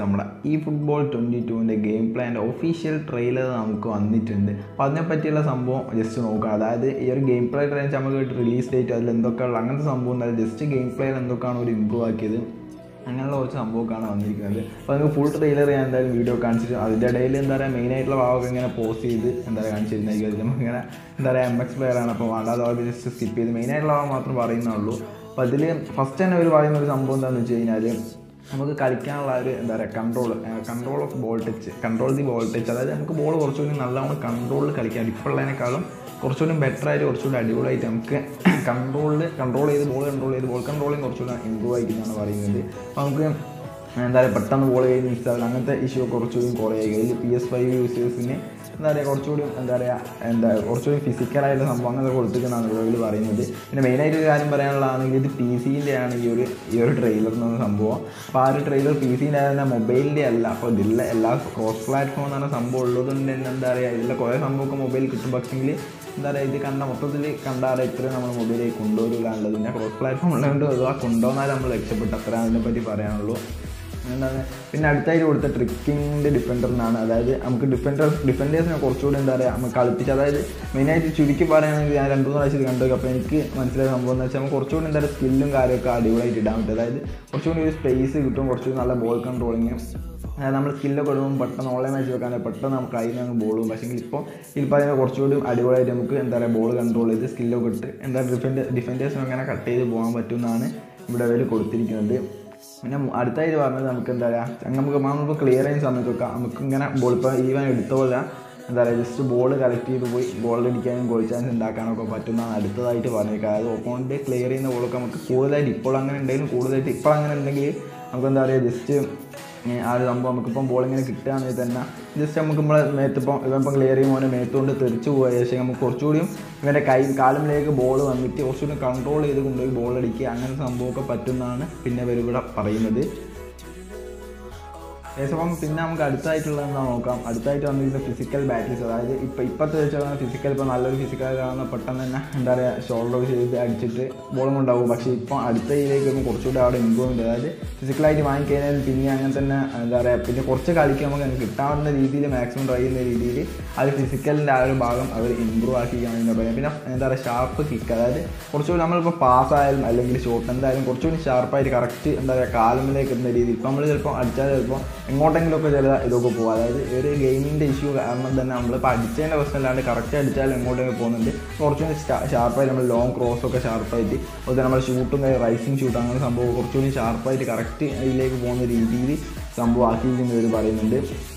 നമ്മുടെ ഈ football twenty ടുവിൻ്റെ ഗെയിം പ്ലാൻ്റെ ഒഫീഷ്യൽ ട്രെയിലർ നമുക്ക് വന്നിട്ടുണ്ട് അപ്പോൾ അതിനെപ്പറ്റിയുള്ള സംഭവം ജസ്റ്റ് നോക്കാം അതായത് ഈ ഒരു ഗെയിം പ്ലേ ട്രെയിൻ നമുക്ക് റിലീസ് ഡേറ്റ് അതിൽ എന്തൊക്കെയുള്ള അങ്ങനത്തെ സംഭവം ഉണ്ടായത് ജസ്റ്റ് ഗെയിം പ്ലേയിൽ എന്തൊക്കെയാണ് ഒരു ഇമ്പ്രൂവ് ആക്കിയത് അങ്ങനെയുള്ള കുറച്ച് സംഭവമൊക്കെയാണ് വന്നിരിക്കുന്നത് അപ്പോൾ നിങ്ങൾക്ക് ഫുൾ ട്രെയിലർ ഞാൻ എന്തായാലും വീഡിയോ കാണിച്ചിട്ട് അതിൻ്റെ ഇടയിൽ എന്താ പറയുക മെയിൻ ആയിട്ടുള്ള ഭാഗമൊക്കെ ഇങ്ങനെ പോസ്റ്റ് ചെയ്ത് എന്താ പറയുക കാണിച്ചിരുന്നായിരിക്കും നമുക്ക് ഇങ്ങനെ എന്താ പറയുക എം എക്സ് പ്ലെയർ ആണ് അപ്പോൾ വേണ്ടാതെ അത് ജസ്റ്റ് സ്കിപ്പ് ചെയ്ത് മെയിൻ ആയിട്ടുള്ള ഭാഗം മാത്രം പറയുന്നുള്ളൂ അപ്പോൾ അതിൽ ഫസ്റ്റ് തന്നെ ഒരു പറയുന്ന ഒരു സംഭവം എന്താണെന്ന് വെച്ച് കഴിഞ്ഞാൽ നമുക്ക് കളിക്കാനുള്ള ഒരു എന്താ പറയുക control control of ball touch control the ball touch അതായത് നമുക്ക് ബോൾ കുറച്ചുകൂടി നല്ലോണം കൺട്രോളിൽ കളിക്കാം ഇപ്പോഴുള്ളതിനേക്കാളും കുറച്ചുകൂടി ബെറ്റർ ആയിട്ട് കുറച്ചുകൂടി അടിപൊളിയായിട്ട് നമുക്ക് കൺട്രോളിൽ കൺട്രോൾ ചെയ്ത് ബോൾ കൺട്രോൾ ചെയ്ത് ബോൾ കൺട്രോളിങ് കുറച്ചുകൂടി ഇമ്പ്രൂവ് ആയിരിക്കുന്നതാണ് പറയുന്നത് അപ്പോൾ നമുക്ക് എന്താ പറയുക പെട്ടെന്ന് ബോൾ ചെയ്ത് മിസ്സാകും അങ്ങനത്തെ ഇഷ്യൂ കുറച്ചുകൂടി കുറയുക ഇതിൽ പി എസ് ഫൈവ് യൂസേഴ്സിന് എന്താ പറയുക കുറച്ചുകൂടി എന്താ പറയുക എന്താ കുറച്ചുകൂടി ഫിസിക്കലായിട്ടുള്ള സംഭവം അങ്ങനെ കൊടുത്തിരിക്കുന്നതാണ് വീഡിയോയിൽ പറയുന്നത് പിന്നെ മെയിനായിട്ട് ഒരു കാര്യം പറയാനുള്ളതാണെങ്കിൽ ഇത് പി സിൻ്റെ ആണ് ഈ ഒരു ഈ ഒരു ട്രെയിലർ എന്ന് പറഞ്ഞ സംഭവം അപ്പോൾ ആ ഒരു ട്രെയിലർ പി സിൻ്റെ ആയിരുന്ന മൊബൈലിൻ്റെ അല്ല അപ്പോൾ ഇതിലുള്ള എല്ലാ ക്രോസ് പ്ലാറ്റ്ഫോം എന്ന് പറഞ്ഞ സംഭവം ഉള്ളതുകൊണ്ട് തന്നെ എന്താ പറയുക ഇതിലെ കുറേ സംഭവമൊക്കെ മൊബൈൽ കിട്ടും പക്ഷെങ്കിൽ എന്താ പറയുക ഇത് കണ്ട മൊത്തത്തിൽ കണ്ടാൽ ഇത്രയും നമ്മൾ മൊബൈലിലേക്ക് കൊണ്ടുവരില്ലാന്നുള്ളത് പിന്നെ ക്രോസ് പ്ലാറ്റ്ഫോം ഉള്ളതുകൊണ്ട് അത് ആ കൊണ്ടുവന്നാൽ നമ്മൾ രക്ഷപ്പെട്ടു അത്ര അതിനെപ്പറ്റി പറയാനുള്ളൂ എന്താണ് പിന്നെ അടുത്തായിട്ട് കൊടുത്ത ട്രിക്കിങ്ങിൻ്റെ ഡിഫൻഡറിനാണ് അതായത് നമുക്ക് ഡിഫൻഡർ ഡിഫൻഡേഴ്സിനെ കുറച്ചുകൂടി എന്താ പറയുക നമുക്ക് കളിപ്പിച്ച് അതായത് മെയിനായിട്ട് ചുരുക്കി പറയുകയാണെങ്കിൽ ഞാൻ രണ്ട് മൂന്ന് പ്രാവശ്യം കണ്ടു അപ്പോൾ എനിക്ക് മനസ്സിലായ സംഭവം എന്ന് വെച്ചാൽ നമുക്ക് കുറച്ചുകൂടി എന്താ പറയുക സ്കില്ലും കാര്യമൊക്കെ അടിപൊളിയായിട്ട് ഇടാൻ പറ്റും അതായത് കുറച്ചുകൂടി ഒരു സ്പേസ് കിട്ടും കുറച്ചുകൂടി നല്ല ബോൾ കൺട്രോളിങ് അതായത് നമ്മൾ സ്കില്ലൊക്കെ ഇടുമ്പോൾ പെട്ടെന്ന് ഓൺലൈൻ മാച്ച് വെക്കാൻ പെട്ടെന്ന് നമുക്ക് കയ്യിൽ നിന്ന് ബോളും പക്ഷേ ഇപ്പോൾ ഈ പറയുന്ന കുറച്ചുകൂടി അടിപൊളിയായിട്ട് നമുക്ക് എന്താ പറയുക ബോൾ കൺട്രോൾ ചെയ്ത് സ്കില്ലൊക്കെ ഇട്ട് എന്താ ഡിഫൻഡ് ഡിഫൻഡേഴ്സിനും അങ്ങനെ കട്ട് ചെയ്ത് പോകാൻ പറ്റുമെന്നാണ് ഇവിടെ അവർ കൊടുത്തിരിക്കുന്നത് പിന്നെ അടുത്തായിട്ട് പറഞ്ഞത് നമുക്ക് എന്താ പറയുക നമുക്ക് നമ്മളിപ്പോൾ ക്ലിയർ ചെയ്യുന്ന സമയത്തൊക്കെ നമുക്ക് ഇങ്ങനെ ബോൾ ഇപ്പോൾ ഈവൻ എടുത്ത പോലെ എന്താ പറയുക ജസ്റ്റ് ബോൾ കളക്ട് ചെയ്ത് പോയി ബോൾ അടിക്കാനും ഗോൾ ചാൻസ് ഉണ്ടാക്കാനൊക്കെ പറ്റുന്നതാണ് അടുത്തതായിട്ട് പറഞ്ഞേക്കുക അതായത് ഓപ്പോണൻറ്റ് ക്ലിയർ ചെയ്യുന്ന ബോളൊക്കെ നമുക്ക് കൂടുതലായിട്ട് ഇപ്പോൾ അങ്ങനെ ഉണ്ടെങ്കിലും കൂടുതലായിട്ട് ഇപ്പോൾ അങ്ങനെ ഉണ്ടെങ്കിൽ നമുക്ക് എന്താ പറയുക ജസ്റ്റ് ആ ഒരു സംഭവം നമുക്കിപ്പം ബോൾ ഇങ്ങനെ കിട്ടുകയാണെങ്കിൽ തന്നെ ജസ്റ്റ് നമുക്ക് നമ്മളെ മേത്തിപ്പം ഇവനിപ്പം ക്ലിയർ ചെയ്യുമ്പോൾ മേത്തുകൊണ്ട് തെറിച്ച് പോയ ശേഷം നമുക്ക് കുറച്ചുകൂടിയും ഇവൻ്റെ കൈ കാലിലേക്ക് ബോൾ വന്നിട്ട് കുറച്ചുകൂടി കൺട്രോൾ ചെയ്ത് കൊണ്ടുപോയി ബോൾ അടിക്കുക അങ്ങനെ സംഭവമൊക്കെ പറ്റുന്നതാണ് പിന്നെ ഇവർ ഇവിടെ പറയുന്നത് ഏകദേശം പിന്നെ നമുക്ക് അടുത്തായിട്ടുള്ളത് എന്താ നോക്കാം അടുത്തായിട്ട് വന്നിരിക്കുന്ന ഫിസിക്കൽ ബാറ്റിൽസ് അതായത് ഇപ്പോൾ ഇപ്പോഴത്തെ വെച്ചാൽ ഫിസിക്കൽ ഇപ്പോൾ നല്ലൊരു ഫിസിക്കൽ കാണുന്ന പെട്ടെന്ന് തന്നെ എന്താ പറയുക ഷോൾഡർ ചെയ്ത് അടിച്ചിട്ട് ബോളും കൊണ്ടാവും പക്ഷേ ഇപ്പോൾ അടുത്ത ഇതിലേക്ക് വരുമ്പോൾ കുറച്ചുകൂടി അവിടെ ഇമ്പ്രൂവ്മെൻറ്റ് അതായത് ഫിസിക്കലായിട്ട് വാങ്ങിക്കഴിഞ്ഞാൽ പിന്നെ അങ്ങനെ തന്നെ എന്താ പറയുക പിന്നെ കുറച്ച് കളിക്ക് നമുക്ക് അതിന് കിട്ടാവുന്ന രീതിയിൽ മാക്സിമം ട്രൈ ചെയ്യുന്ന രീതിയിൽ ആ ഒരു ഫിസിക്കലിൻ്റെ ആ ഒരു ഭാഗം അവർ ഇമ്പ്രൂവ് ആക്കിയാണ് എന്ന് പറയുന്നത് പിന്നെ എന്താ പറയുക ഷാർപ്പ് കിക്ക് അതായത് കുറച്ചുകൂടി നമ്മളിപ്പോൾ പാസ് ആയാലും അല്ലെങ്കിൽ ഷോട്ട് എന്തായാലും കുറച്ചുകൂടി ഷാർപ്പായിട്ട് കറക്റ്റ് എന്താ പറയുക കാലമിലേക്ക് എത്തുന്ന രീതിയിൽ ഇപ്പോൾ നമ്മൾ ചിലപ്പോൾ അടിച്ചാൽ ചിലപ്പോൾ എങ്ങോട്ടെങ്കിലുമൊക്കെ ചില ഇതൊക്കെ പോകും അതായത് ഒരു ഗെയിമിൻ്റെ ഇഷ്യൂ കാരണം തന്നെ നമ്മളിപ്പോൾ അടിച്ചതിൻ്റെ പ്രശ്നമല്ലാണ്ട് കറക്റ്റ് അടിച്ചാൽ എങ്ങോട്ടൊക്കെ പോകുന്നുണ്ട് കുറച്ചുകൂടി ഷാർപ്പായിട്ട് നമ്മൾ ലോങ് ക്രോസ് ഒക്കെ ഷാർപ്പായിട്ട് അതുപോലെ നമ്മൾ ഷൂട്ടും റൈസിങ് ഷൂട്ട് അങ്ങനെ സംഭവം കുറച്ചുകൂടി ഷാർപ്പായിട്ട് കറക്റ്റ് ഇതിലേക്ക് പോകുന്ന രീതിയിൽ സംഭവം ആക്കിയിരിക്കുന്നവർ പറയുന്നുണ്ട്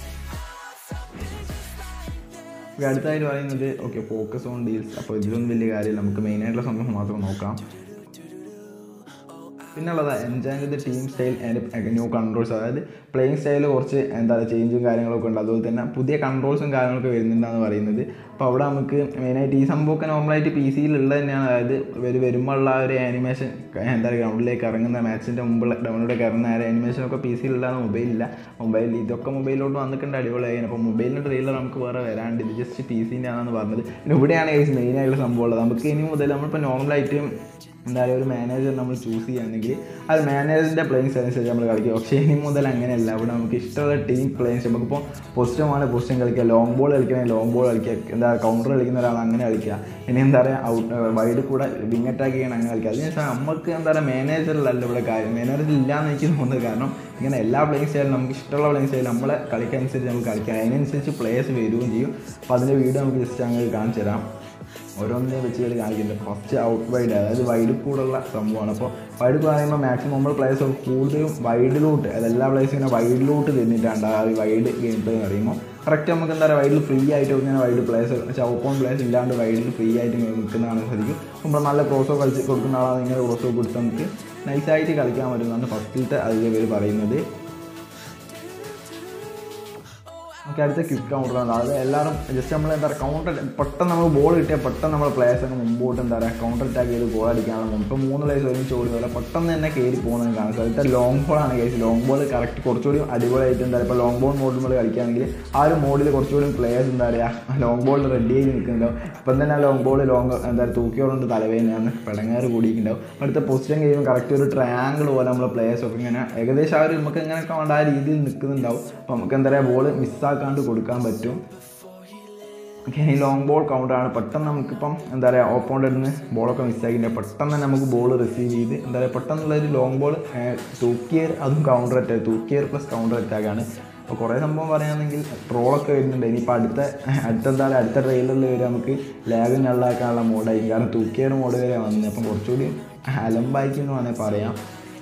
അടുത്തായിട്ട് പറയുന്നത് ഓക്കെ ഫോക്കസ് ഓൺ ഡീൽസ് അപ്പോൾ ഇതിലൊന്നും വലിയ കാര്യമില്ല നമുക്ക് മെയിനായിട്ടുള്ള സംഭവം മാത്രം നോക്കാം പിന്നുള്ളത് എൻജോയ് ചെയ്ത് team style and new controls അതായത് പ്ലേയിങ് സ്റ്റൈലിൽ കുറച്ച് എന്താ പറയുക ചേഞ്ചും കാര്യങ്ങളൊക്കെ ഉണ്ട് അതുപോലെ തന്നെ പുതിയ കൺട്രോൾസും കാര്യങ്ങളൊക്കെ വരുന്നുണ്ടെന്ന് പറയുന്നത് അപ്പോൾ അവിടെ നമുക്ക് മെയിനായിട്ട് ഈ സംഭവമൊക്കെ നോർമലായിട്ട് പി സിയിലുള്ളത് തന്നെയാണ് അതായത് ഇവർ വരുമ്പോഴുള്ള ആ ഒരു ആനിമേഷൻ എന്താ പറയുക ഗ്രൗണ്ടിലേക്ക് ഇറങ്ങുന്ന മാച്ചിൻ്റെ മുമ്പുള്ള ഗ്രൗണ്ടിലേക്ക് ഇറങ്ങുന്ന ആ ഒരു ആനിമേഷനൊക്കെ പി സിയിലുള്ളതാണ് മൊബൈലില്ല മൊബൈൽ ഇതൊക്കെ മൊബൈലിലോട്ട് വന്നിട്ടുണ്ട് അടിപൊളിയായി അപ്പോൾ മൊബൈലിൻ്റെ ട്രെയിലർ നമുക്ക് വേറെ വരാണ്ട് ഇത് ജസ്റ്റ് പി സിൻ്റെ ആണെന്ന് പറഞ്ഞത് പിന്നെ ഇവിടെയാണ് മെയിൻ ആയിട്ടുള്ള സംഭവം ഉള്ളത് നമുക്ക് ഇനി മുതൽ നമ്മളിപ്പോൾ നോർമലായിട്ട് എന്താ പറയുക ഒരു മാനേജർ നമ്മൾ ചൂസ് ചെയ്യുകയാണെങ്കിൽ അത് മാനേജറിൻ്റെ പ്ലേയിങ്സ് അനുസരിച്ച് നമ്മൾ കളിക്കും പക്ഷേ ഇനി മുതൽ അങ്ങനെയല്ല ഇവിടെ നമുക്ക് ഇഷ്ടമുള്ള ടീം പ്ലേയിങ്സ് നമുക്കിപ്പോൾ പൊസിറ്റമാണ് പൊസിഷൻ കളിക്കുക ലോങ് ബോൾ കളിക്കണമെങ്കിൽ ലോങ് ബോൾ കളിക്കുക എന്താ കൗണ്ടർ കളിക്കുന്ന ഒരാൾ അങ്ങനെ കളിക്കുക ഇനി എന്താ പറയുക ഔട്ട് വൈഡ് കൂടെ വിങ് അറ്റാക്ക് ചെയ്യണം അങ്ങനെ കളിക്കുക അതിന് ശേഷം നമുക്ക് എന്താ പറയുക മാനേജറിലല്ല ഇവിടെ കാര്യം മാനേജർ ഇല്ലയെന്ന് എനിക്ക് തോന്നുന്നത് കാരണം ഇങ്ങനെ എല്ലാ പ്ലേയിങ് സ്റ്റൈലും നമുക്ക് ഇഷ്ടമുള്ള പ്ലേയിങ് സ്റ്റൈൽ നമ്മളെ കളിക്കനുസരിച്ച് നമുക്ക് കളിക്കാം അതിനനുസരിച്ച് പ്ലേയേഴ്സ് വരികയും ചെയ്യും അപ്പോൾ അതിൻ്റെ വീഡിയോ നമുക്ക് ജസ്റ്റ് അങ്ങനെ കാണിച്ചു തരാം ഓരോന്നിനെ വെച്ച് കളി കാണിക്കുന്നുണ്ട് ഫസ്റ്റ് ഔട്ട് വൈഡ് അതായത് വൈഡ് കൂടുള്ള സംഭവമാണ് അപ്പോൾ വൈഡ് പറയുമ്പോൾ മാക്സിമം നമ്മൾ പ്ലേയേഴ്സ് കൂടുതലും വൈഡിലോട്ട് അതായത് എല്ലാ പ്ലേയേഴ്സും ഇങ്ങനെ വൈഡിലോട്ട് തിന്നിട്ടാണ് ആ ഒരു വൈഡ് ഗെയിം പ്ലേ എന്ന് പറയുമ്പോൾ കറക്റ്റ് നമുക്ക് എന്താ പറയുക വൈഡിൽ ഫ്രീ ആയിട്ട് ഇങ്ങനെ വൈഡ് പ്ലേയേഴ്സ് വെച്ചാൽ ഓപ്പോൺ പ്ലേയേഴ്സ് ഇല്ലാണ്ട് വൈഡിൽ ഫ്രീ ആയിട്ട് ഇങ്ങനെ നിൽക്കുന്നതാണ് ശരിക്കും നമ്മൾ നല്ല ക്രോസോ കളിച്ച് കൊടുക്കുന്ന ആളാണ് ഇങ്ങനെ ക്രോസോ കൊടുത്ത് നമുക്ക് നൈസായിട്ട് കളിക്കാൻ പറ്റുന്നതാണ് ഫസ്റ്റിലത്തെ അതിൽ ഇവർ പറയുന്നത് നമുക്ക് അടുത്ത ക്വിക്ക് കൗണ്ടർ ആണ് അത് എല്ലാവരും ജസ്റ്റ് നമ്മൾ എന്താ പറയുക കൗണ്ടർ പെട്ടെന്ന് നമ്മൾ ബോൾ കിട്ടിയാൽ പെട്ടെന്ന് നമ്മൾ പ്ലേയേഴ്സൊക്കെ മുമ്പോട്ട് എന്താ പറയുക കൗണ്ടർ അറ്റാക്ക് ചെയ്ത് ഗോൾ അടിക്കാനുള്ള ഇപ്പോൾ മൂന്ന് പ്ലേസ് ഒരുമിച്ച് ഓടി പോലെ പെട്ടെന്ന് തന്നെ കയറി പോകുന്നത് കാണാം സ്ഥലത്തെ ലോങ് ബോൾ ആണ് കേസ് ലോങ് ബോൾ കറക്റ്റ് കുറച്ചുകൂടി അടിപൊളിയായിട്ട് എന്താ പറയുക ഇപ്പോൾ ലോങ് ബോൾ മോഡിൽ നമ്മൾ കളിക്കുകയാണെങ്കിൽ ആ ഒരു മോഡിൽ കുറച്ചുകൂടി പ്ലേയേഴ്സ് എന്താ പറയുക ലോങ് ബോളിൽ റെഡി ആയി നിൽക്കുന്നുണ്ടാവും ഇപ്പം തന്നെ ആ ലോങ് ബോൾ ലോങ് എന്താ പറയുക തൂക്കിയോണ്ട് തലവേദനയാണ് പിടങ്ങാറ് കൂടിയിട്ടുണ്ടാവും അടുത്ത പൊസിഷൻ കഴിയുമ്പോൾ കറക്റ്റ് ഒരു ട്രയാങ്കിൾ പോലെ നമ്മളെ പ്ലേയേഴ്സൊക്കെ ഇങ്ങനെ ഏകദേശം ആ ഒരു നമുക്ക് ഇങ്ങനെയൊക്കെ വേണ്ട ആ രീതിയിൽ നിൽക്കുന്നുണ്ടാവും അപ്പോൾ നമുക്ക് എന്താ പറയുക ബോൾ മിസ്സാക്കാണ്ട് കൊടുക്കാൻ പറ്റും ഓക്കെ ഈ ലോങ് ബോൾ കൗണ്ടറാണ് പെട്ടെന്ന് നമുക്കിപ്പം എന്താ പറയുക ഓപ്പോണ്ടഡ് നിന്ന് ബോളൊക്കെ മിസ്സാക്കിയിട്ട് പെട്ടെന്ന് തന്നെ നമുക്ക് ബോൾ റിസീവ് ചെയ്ത് എന്താ പറയുക പെട്ടെന്നുള്ള ഒരു ലോങ് ബോൾ തൂക്കിയർ അതും കൗണ്ടർ അറ്റാക്ക് തൂക്കിയർ പ്ലസ് കൗണ്ടർ അറ്റാക്കാണ് അപ്പോൾ കുറേ സംഭവം പറയുകയാണെങ്കിൽ ട്രോളൊക്കെ വരുന്നുണ്ട് ഇനിയിപ്പോൾ അടുത്ത അടുത്ത എന്താ പറയുക അടുത്ത ട്രെയിലറിൽ വരെ നമുക്ക് ലാഗ് നള്ളാക്കാനുള്ള മോഡായിരിക്കും കാരണം തൂക്കിയർ മോഡ് വരെ വന്നത് അപ്പം കുറച്ചുകൂടി അലമ്പായിരിക്കും എന്ന് വേണമെങ്കിൽ പറയാം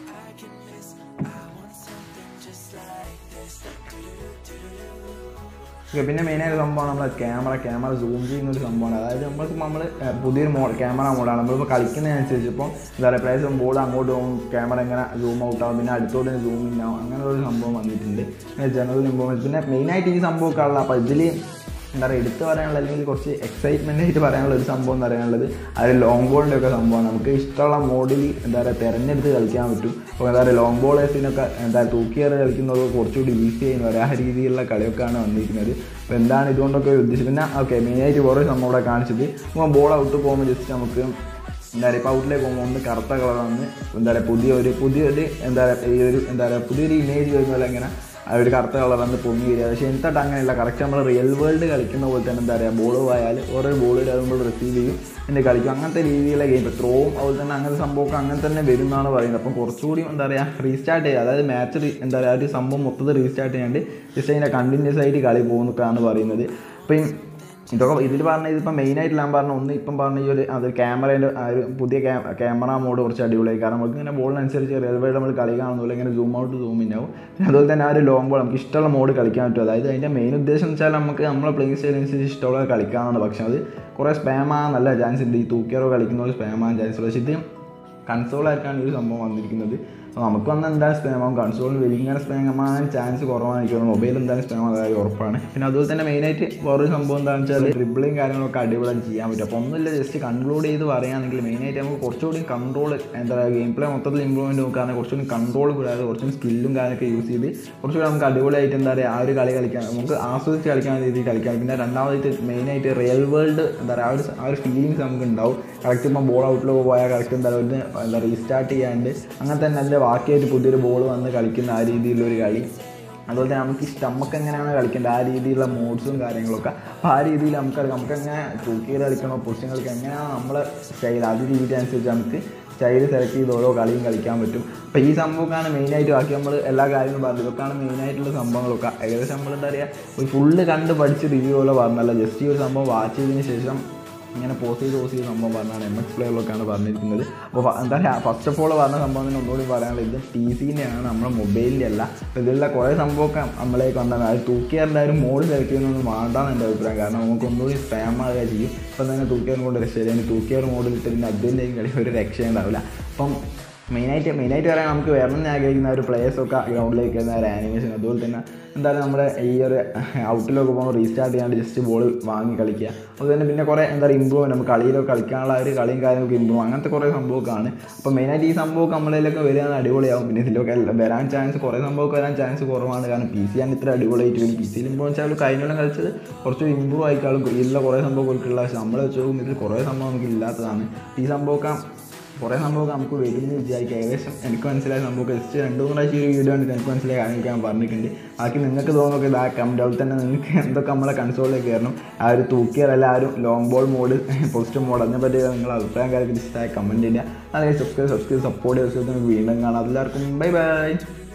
ഓക്കെ പിന്നെ മെയിനായിട്ട് സംഭവമാണ് നമ്മൾ ക്യാമറ ക്യാമറ സൂം ചെയ്യുന്ന ഒരു സംഭവമാണ് അതായത് നമ്മൾക്ക് നമ്മൾ പുതിയൊരു മോ ക്യാമറ മോഡാണ് നമ്മളിപ്പോൾ കളിക്കുന്നതിനനുസരിച്ച് ഇപ്പോൾ എന്താ പറയുക പ്ലേസ് ബോൾ അങ്ങോട്ട് പോകും ക്യാമറ ഇങ്ങനെ സൂം ഔട്ട് ആവും പിന്നെ അടുത്തോട്ട് സൂം ഇൻ ആവും അങ്ങനെ ഒരു സംഭവം വന്നിട്ടുണ്ട് ജനറൽ ഇമ്പോർട്ടൻസ് പിന്നെ മെയിനായിട്ട് ഈ സംഭവമൊക്കെ ഉള്ള അപ്പോൾ ഇതിൽ എന്താ പറയുക എടുത്ത് പറയാനുള്ള അല്ലെങ്കിൽ കുറച്ച് എക്സൈറ്റ്മെൻ്റ് ആയിട്ട് പറയാനുള്ള ഒരു സംഭവം എന്ന് പറയാനുള്ളത് അത് ലോങ് ബോളിൻ്റെ ഒക്കെ സംഭവമാണ് നമുക്ക് ഇഷ്ടമുള്ള മോഡിൽ എന്താ പറയുക തിരഞ്ഞെടുത്ത് കളിക്കാൻ പറ്റും അപ്പോൾ എന്താ പറയുക ലോങ് ബോളേഴ്സിനൊക്കെ എന്താ കൂടുതൽ കളിക്കുന്നത് കുറച്ചുകൂടി ഈസി ചെയ്യുന്ന പറയാം ആ രീതിയിലുള്ള കളിയൊക്കെയാണ് വന്നിരിക്കുന്നത് അപ്പോൾ എന്താണ് ഇതുകൊണ്ടൊക്കെ ഉദ്ദേശിച്ചത് പിന്നെ ഓക്കെ മെയിനായിട്ട് കുറേ സംഭവം ഇവിടെ കാണിച്ചത് അപ്പോൾ ബോൾ ഔട്ട് പോകുമ്പോൾ ജസ്റ്റ് നമുക്ക് എന്താ പറയുക ഇപ്പോൾ ഔട്ടിലേക്ക് പോകുമ്പോൾ ഒന്ന് കറുത്ത കളർ വന്ന് എന്താ പറയുക പുതിയൊരു പുതിയൊരു എന്താ പറയുക ഈ ഒരു എന്താ പറയുക പുതിയൊരു ഇമേജ് വരുന്ന പോലെ ഇങ്ങനെ ആ ഒരു കറുത്ത കളർ വന്ന് പൊങ്ങി വരിക പക്ഷേ എന്നിട്ട് അങ്ങനെയല്ല കറക്റ്റ് നമ്മൾ റിയൽ വേൾഡ് കളിക്കുന്ന പോലെ തന്നെ എന്താ പറയുക ബോൾ പോയാൽ ഓരോ ബോൾ അത് നമ്മൾ റിസീവ് ചെയ്യും എന്നിട്ട് കളിക്കും അങ്ങനത്തെ രീതിയിലുള്ള ഗെയിം ഇപ്പോൾ ത്രോവും അതുപോലെ തന്നെ അങ്ങനത്തെ സംഭവമൊക്കെ അങ്ങനെ തന്നെ വരും എന്നാണ് പറയുന്നത് അപ്പം കുറച്ചുകൂടി എന്താ പറയുക റീസ്റ്റാർട്ട് ചെയ്യുക അതായത് മാച്ച് എന്താ പറയുക ആ ഒരു സംഭവം മൊത്തത്തിൽ റീസ്റ്റാർട്ട് ചെയ്യാണ്ട് ജസ്റ്റ് അതിൻ്റെ കണ്ടിന്യൂസ് ആയിട്ട് കളി പോകുന്നൊക്കെയാണ് പറയുന്നത് അപ്പം ഇതൊക്കെ ഇതിൽ പറഞ്ഞ ഇതിപ്പോൾ മെയിനായിട്ട് ഞാൻ പറഞ്ഞ ഒന്ന് ഇപ്പം പറഞ്ഞ ഈ ഒരു അത് ക്യാമറേൻ്റെ ആ ഒരു പുതിയ ക്യാമറ മോഡ് കുറച്ച് അടിപൊളിയായി കാരണം നമുക്ക് ഇങ്ങനെ ബോളിനനുസരിച്ച് റെയിൽവേ നമ്മൾ കളി കാണുന്നില്ല ഇങ്ങനെ സൂം ഔട്ട് സൂം ഇൻ ആവും പിന്നെ അതുപോലെ തന്നെ ആ ഒരു ലോങ് ബോൾ നമുക്ക് ഇഷ്ടമുള്ള മോഡ് കളിക്കാൻ പറ്റും അതായത് അതിൻ്റെ മെയിൻ ഉദ്ദേശം എന്ന് വെച്ചാൽ നമുക്ക് നമ്മളെ പ്ലേയിങ് സ്റ്റൈലനുസരിച്ച് ഇഷ്ടമുള്ള കളിക്കാനാണ് പക്ഷേ അത് കുറേ സ്പാമാകാൻ നല്ല ചാൻസ് ഉണ്ട് ഈ തൂക്കിയാറോ കളിക്കുന്ന ഒരു സ്പാമാകാൻ ചാൻസ് ഉണ്ട് പക്ഷേ ഇത് കൺസോളായിരിക്കാണ് ഈ ഒരു സംഭവം വന്നിരിക്കുന്നത് അപ്പോൾ നമുക്ക് വന്ന് എന്തായാലും സ്പാം ആവും കൺസോളിൽ വലിയ സ്പാം ആവാൻ ചാൻസ് കുറവാണ് എനിക്ക് തോന്നുന്നു മൊബൈൽ എന്തായാലും സ്പാം ആകാൻ ഉറപ്പാണ് പിന്നെ അതുപോലെ തന്നെ മെയിനായിട്ട് വേറൊരു സംഭവം എന്താണെന്ന് വെച്ചാൽ ഡ്രിബിളിങ് കാര്യങ്ങളൊക്കെ അടിപൊളിയായിട്ട് ചെയ്യാൻ പറ്റും അപ്പോൾ ഒന്നുമില്ല ജസ്റ്റ് കൺക്ലൂഡ് ചെയ്ത് പറയുകയാണെങ്കിൽ മെയിനായിട്ട് നമുക്ക് കുറച്ചുകൂടി കൺട്രോൾ എന്താ പറയുക ഗെയിം പ്ലേ മൊത്തത്തിൽ ഇമ്പ്രൂവ്മെൻറ്റ് നോക്കുകയാണെങ്കിൽ കുറച്ചുകൂടി കൺട്രോൾ കൂടാതെ കുറച്ചും സ്കില്ലും കാര്യമൊക്കെ യൂസ് ചെയ്ത് കുറച്ചുകൂടി നമുക്ക് അടിപൊളിയായിട്ട് എന്താ പറയുക ആ ഒരു കളി കളിക്കാൻ നമുക്ക് ആസ്വദിച്ച് കളിക്കാൻ രീതിയിൽ കളിക്കാം പിന്നെ രണ്ടാമതായിട്ട് മെയിനായിട്ട് റിയൽ വേൾഡ് എന്താ പറയുക ആ ഒരു ആ ഒരു ഫീലിങ്സ് നമുക്ക് ഉണ്ടാവും കറക്റ്റ് ഇപ്പോൾ ബോൾ ഔട്ടിലേക്ക് പോയാൽ കറക്റ്റ് എന്താ പറയുക എന്താ റീസ്റ്റാർട്ട് ചെയ്യാണ്ട് അങ്ങനെ തന്നെ അതിൻ്റെ ബാക്കിയായിട്ട് പുതിയൊരു ബോൾ വന്ന് കളിക്കുന്ന ആ രീതിയിലുള്ളൊരു കളി അതുപോലെ തന്നെ നമുക്ക് ഇഷ്ടം നമുക്ക് എങ്ങനെയാണ് കളിക്കേണ്ടത് ആ രീതിയിലുള്ള മോഡ്സും കാര്യങ്ങളൊക്കെ അപ്പോൾ ആ രീതിയിൽ നമുക്ക് നമുക്ക് എങ്ങനെ തൂക്കി കളിക്കണോ പൊസിഷൻ കളിക്കണം എങ്ങനെയാണ് നമ്മളെ സ്റ്റൈൽ അത് രീതി അനുസരിച്ച് നമുക്ക് സ്റ്റൈൽ സെലക്ട് ചെയ്ത് ഓരോ കളിയും കളിക്കാൻ പറ്റും അപ്പോൾ ഈ സംഭവമൊക്കെയാണ് മെയിനായിട്ട് ബാക്കി നമ്മൾ എല്ലാ കാര്യങ്ങളും പറഞ്ഞു ഇതൊക്കെയാണ് മെയിനായിട്ടുള്ള സംഭവങ്ങളൊക്കെ ഏകദേശം നമ്മൾ എന്താ പറയുക ഒരു ഫുള്ള് കണ്ട് പഠിച്ച് റിവ്യൂ പോലെ പറഞ്ഞല്ല ജസ്റ്റ് ഈ ഒരു സംഭവം വാച്ച് ചെയ്തതിന് ശേഷം ഇങ്ങനെ പോസ് ചെയ്ത് പോസ് ചെയ്ത് സംഭവം പറഞ്ഞാണ് എം എക്സ് പ്ലെയറിലൊക്കെയാണ് പറഞ്ഞിരിക്കുന്നത് അപ്പോൾ എന്താ പറയുക ഫസ്റ്റ് ഓഫ് ഓൾ പറഞ്ഞ സംഭവം തന്നെ ഒന്നുകൂടി പറയാനുള്ളത് ഇത് ടി സിൻ്റെയാണ് നമ്മുടെ മൊബൈലിൻ്റെ അല്ല അപ്പോൾ ഇതിലുള്ള കുറേ സംഭവമൊക്കെ നമ്മളേക്ക് വന്നാൽ അത് തൂക്കിയാറിൻ്റെ ആ ഒരു മോഡ് സെലക്ട് ചെയ്യുന്നൊന്നും വേണ്ടാന്ന് എൻ്റെ അഭിപ്രായം കാരണം നമുക്ക് ഒന്നുകൂടി സ്പാം ആകുക ചെയ്യും ഇപ്പം തന്നെ തൂക്കിയാറും കൊണ്ട് രക്ഷയില്ല തൂക്കിയാർ മോഡിലിട്ട് പിന്നെ അതിൻ്റെയും കളി ഒരു രക്ഷയുണ്ടാവില്ല അപ്പം മെയിനായിട്ട് മെയിനായിട്ട് പറയാൻ നമുക്ക് വരണം ആഗ്രഹിക്കുന്ന ഒരു പ്ലേയേഴ്സൊക്കെ ഗ്രൗണ്ടിലേക്ക് വരുന്ന ഒരു ആനിമേഷൻ അതുപോലെ തന്നെ എന്തായാലും നമ്മുടെ ഈ ഒരു ഔട്ടിലൊക്കെ പോകുമ്പോൾ റീസ്റ്റാർട്ട് ചെയ്യാണ്ട് ജസ്റ്റ് ബോൾ വാങ്ങി കളിക്കുക അതുപോലെ തന്നെ പിന്നെ കുറേ എന്താ പറയുക ഇമ്പ്രൂവ് നമുക്ക് കളിയിലൊക്കെ കളിക്കാനുള്ള ഒരു കളിയും കാര്യങ്ങളൊക്കെ ഇമ്പ്രൂവ് അങ്ങനത്തെ കുറേ സംഭവമൊക്കെയാണ് അപ്പോൾ മെയിനായിട്ട് ഈ സംഭവമൊക്കെ നമ്മളിലൊക്കെ വരികയാണ് അടിപൊളിയാവും പിന്നെ ഇതിലൊക്കെ വരാൻ ചാൻസ് കുറേ സംഭവമൊക്കെ വരാൻ ചാൻസ് കുറവാണ് കാരണം പി സി ആണ് ഇത്ര അടിപൊളിയായിട്ട് വരും പി സിയിൽ ഇമ്പ്രൂവ് വെച്ചാൽ കഴിഞ്ഞോളം കളിച്ചത് കുറച്ച് ഇമ്പ്രൂവ് ആയിക്കാളും ഇതിലുള്ള കുറേ സംഭവങ്ങൾക്കുള്ള പക്ഷേ നമ്മൾ വെച്ച് നോക്കുമ്പോൾ ഇതിൽ കുറേ സംഭവം നമുക്ക് ഇല്ലാത്തതാണ് ഈ സംഭവമൊക്കെ കുറേ സംഭവമൊക്കെ നമുക്ക് വരുമെന്ന് വിചാരിക്കുക ഏകദേശം എനിക്ക് മനസ്സിലായ സംഭവമൊക്കെ ജസ്റ്റ് രണ്ട് മൂന്ന് പ്രാവശ്യം ഈ വീഡിയോ കണ്ടിട്ട് എനിക്ക് മനസ്സിലായ കാര്യങ്ങളൊക്കെ ഞാൻ പറഞ്ഞിട്ടുണ്ട് ബാക്കി നിങ്ങൾക്ക് തോന്നുന്നൊക്കെ ഇതാ കമൻറ്റ് അതുപോലെ തന്നെ നിങ്ങൾക്ക് എന്തൊക്കെ നമ്മളെ കൺസോളിലേക്ക് കയറണം ആ ഒരു തൂക്കിയറല്ല ആ ഒരു long ball mode post mode അതിനെപ്പറ്റി നിങ്ങളുടെ അഭിപ്രായം കാര്യമൊക്കെ ഇഷ്ടമായ കമൻറ്റ് ചെയ്യുക അല്ലെങ്കിൽ സബ്സ്ക്രൈബ് സബ്സ്ക്രൈബ് സപ്പോർട്ട് ചെയ്ത് വീണ്ടും കാണാം എല്ലാവർക്കും ബൈ ബൈ